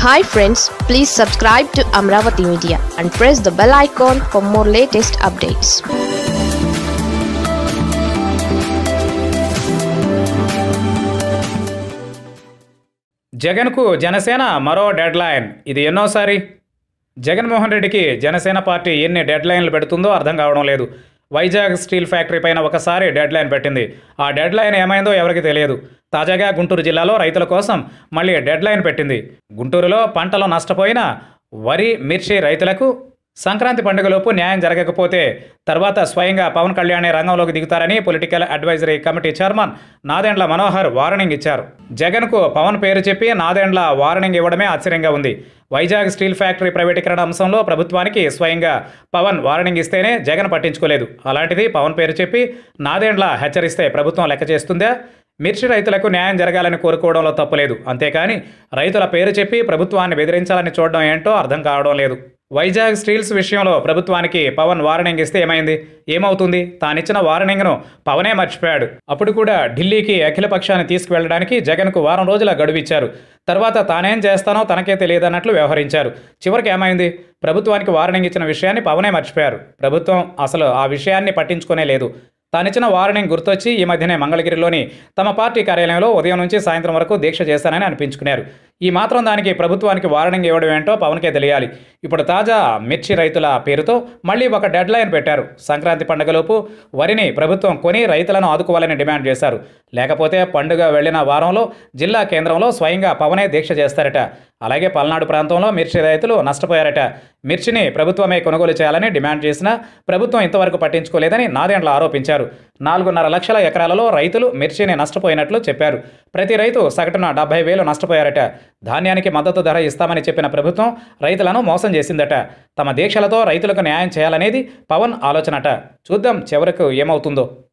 hi friends please subscribe to Amaravati media and press the bell icon for more latest updates జగన్కు జనసేన మరో dead line ఇది ఎన్నోసారి జగన్మోహన్ రెడ్డికి Janasena party ఎన్ని dead లైన్లు పెడుతుందో అర్థం కావడం లేదు వైజాగ్ స్టీల్ ఫ్యాక్టరీ పైన ఒకసారి డెడ్ లైన్ పెట్టింది ఆ డెడ్ లైన్ ఏమైందో ఎవరికి తెలియదు తాజాగా గుంటూరు జిల్లాలో రైతుల కోసం మళ్ళీ డెడ్ లైన్ పెట్టింది గుంటూరులో పంటలు నష్టపోయిన వరి మిర్చి రైతులకు సంక్రాంతి పండుగలోపు న్యాయం జరగకపోతే తర్వాత స్వయంగా పవన్ కళ్యాణ్ రంగంలోకి దిగుతారని political advisory committee chairman Nadendla Manohar warning ఇచ్చారు జగన్కు పవన్ పేరు చెప్పి నాదెండ్ల వార్నింగ్ ఇవ్వడమే ఆశ్చర్యంగా ఉంది వైజాగ్ స్టీల్ ఫ్యాక్టరీ ప్రైవేటీకరణ అంశంలో ప్రభుత్వానికి స్వయంగా పవన్ వార్నింగ్ ఇస్తేనే జగన్ పట్టించుకోలేదు అలాంటిది పవన్ పేరు చెప్పి నాదెండ్ల హెచ్చరిస్తే ప్రభుత్వం లెక్క చేస్తుందా మిర్చి రైతులకు న్యాయం జరగాలని కోరుకోవడంలో తప్పులేదు అంతేకాని రైతుల పేరు చెప్పి ప్రభుత్వాన్ని బెదిరించాలని చూడడం ఏంటో అర్థం కావడం లేదు వైజాగ్ స్టీల్స్ విషయంలో ప్రభుత్వానికి పవన్ వార్నింగ్ ఇస్తే ఏమైంది ఏమవుతుంది తానిచ్చిన వార్నింగ్ను పవనే మర్చిపోయాడు అప్పుడు కూడా ఢిల్లీకి అఖిల పక్షాన్ని తీసుకువెళ్ళడానికి జగన్కు వారం రోజుల గడువు ఇచ్చారు తర్వాత తానేం చేస్తానో తనకే తెలియదన్నట్లు వ్యవహరించారు చివరికి ఏమైంది ప్రభుత్వానికి వార్నింగ్ ఇచ్చిన విషయాన్ని పవనే మర్చిపోయారు ప్రభుత్వం అసలు ఆ విషయాన్ని పట్టించుకునే లేదు తానిచ్చిన వార్నింగ్ గుర్తొచ్చి ఈ మధ్యనే మంగళగిరిలోని తమ పార్టీ కార్యాలయంలో ఉదయం నుంచి సాయంత్రం వరకు దీక్ష చేశానని అనిపించుకున్నారు ఈ మాత్రం దానికి ప్రభుత్వానికి వార్నింగ్ ఇవ్వడం ఏంటో పవన్కే తెలియాలి ఇప్పుడు తాజా మిర్చి రైతుల పేరుతో మళ్ళీ ఒక డెడ్ లైన్ పెట్టారు సంక్రాంతి పండుగలోపు వరిని ప్రభుత్వం కొని రైతులను ఆదుకోవాలని డిమాండ్ చేశారు లేకపోతే పండుగ వెళ్లిన వారంలో జిల్లా కేంద్రంలో స్వయంగా పవనే దీక్ష చేస్తారట అలాగే పల్నాడు ప్రాంతంలో మిర్చి రైతులు నష్టపోయారట మిర్చిని ప్రభుత్వమే కొనుగోలు చేయాలని డిమాండ్ చేసినా ప్రభుత్వం ఇంతవరకు పట్టించుకోలేదని నాదెండ్ల ఆరోపించారు నాలుగున్నర లక్షల ఎకరాలలో రైతులు మిర్చిని నష్టపోయినట్లు చెప్పారు ప్రతి రైతు సగటున డెబ్బై వేలు నష్టపోయారట ధాన్యానికి మద్దతు ధర ఇస్తామని చెప్పిన ప్రభుత్వం రైతులను మోసం చేసిందట తమ దీక్షలతో రైతులకు న్యాయం చేయాలనేది పవన్ ఆలోచనట చూద్దాం చివరకు ఏమవుతుందో